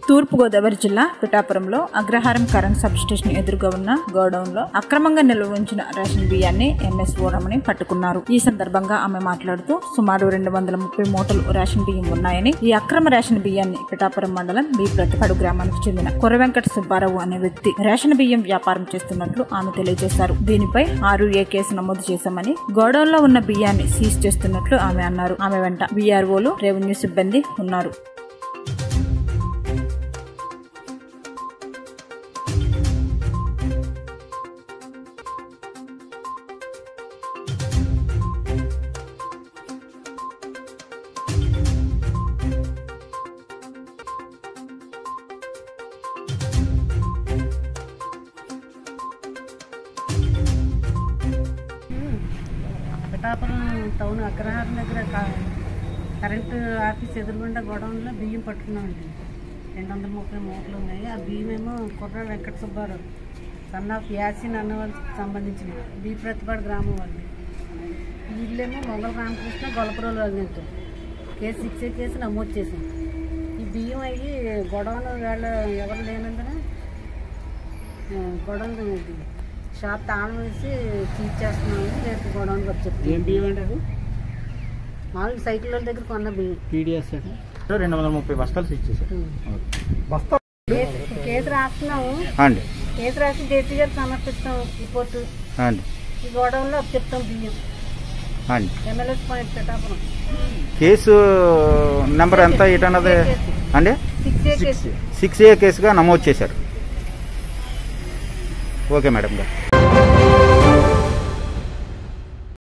తూర్పుగోదావరి జిల్లా పిఠాపురంలో అగ్రహారం current substation ఎదురుగా ఉన్న గోడౌన్ లో అక్రమంగా నిల్వ ఉంచిన రేషన్ బియ్యాన్ని ఎంఎస్ఓ రమణి పట్టుకున్నారు ఈ సందర్భంగా ఆమె మాట్లాడుతూ సుమారు రెండు వందల ముప్పై మూటలు రేషన్ బియ్యం ఉన్నాయని ఈ అక్రమ రేషన్ బియ్యాన్ని పిఠాపురం మండలం బి ప్రతిపాడు గ్రామానికి చెందిన కొర వెంకట సుబ్బారావు అనే వ్యక్తి రేషన్ బియ్యం వ్యాపారం చేస్తున్నట్లు ఆమె తెలియజేశారు దీనిపై ఆరు ఏ కేసు నమోదు చేశామని గోడౌన్ లో ఉన్న బియ్యాన్ని సీజ్ చేస్తున్నట్లు ఆమె అన్నారు ఆమె వెంట బీఆర్ఓలు రెవెన్యూ సిబ్బంది ఉన్నారు పిఠాపురం టౌన్ అగ్రహారం దగ్గర క- కరెంటు ఆఫీస్ ఎదురుగుండా గోడౌన్లో బియ్యం పట్టుకున్నామండి రెండు వందల ముప్పై మూటలు ఉన్నాయి ఆ బియ్యం ఏమో కుర్ర వెంకట సుబ్బారావు సన్ ఆఫ్ యాసిన్ అన్న వాళ్ళకి సంబంధించిన బి ప్రతిపాడు గ్రామం వాళ్ళు వీళ్ళేమో మొగల రామకృష్ణ గొలపరోలు అన్నట్టు కేసు సిక్స్ కేసు నమోదు చేసాం ఈ బియ్యం అయ్యి గొడవలు వేళ ఎవరు లేనందున ఆ, గొడవలు ఇది షాప్ తాళం వేసి చీజ్ చేస్తున్నామని రేపు గొడవలకు వచ్చి ఏం బియ్యం అండి అది మామూలుగా సైకిల్ వాళ్ళ దగ్గర కొన్న బియ్యం పీడిఎస్ రెండు వందల ముప్పై బస్తాలు ఇచ్చేసారు బస్తా కేసు కేసు రాస్తున్నాము అండి కేసు రాసి జేసీ గారు సమర్పిస్తాం రిపోర్టు అండి ఈ గోడౌన్లో చెప్తాం బియ్యం అండి MLAs point Pithapuram case number ఎంత ఏంటన్నది అండి six A case six A కేసుగా నమోదు చేశారు ఓకే మేడం గారు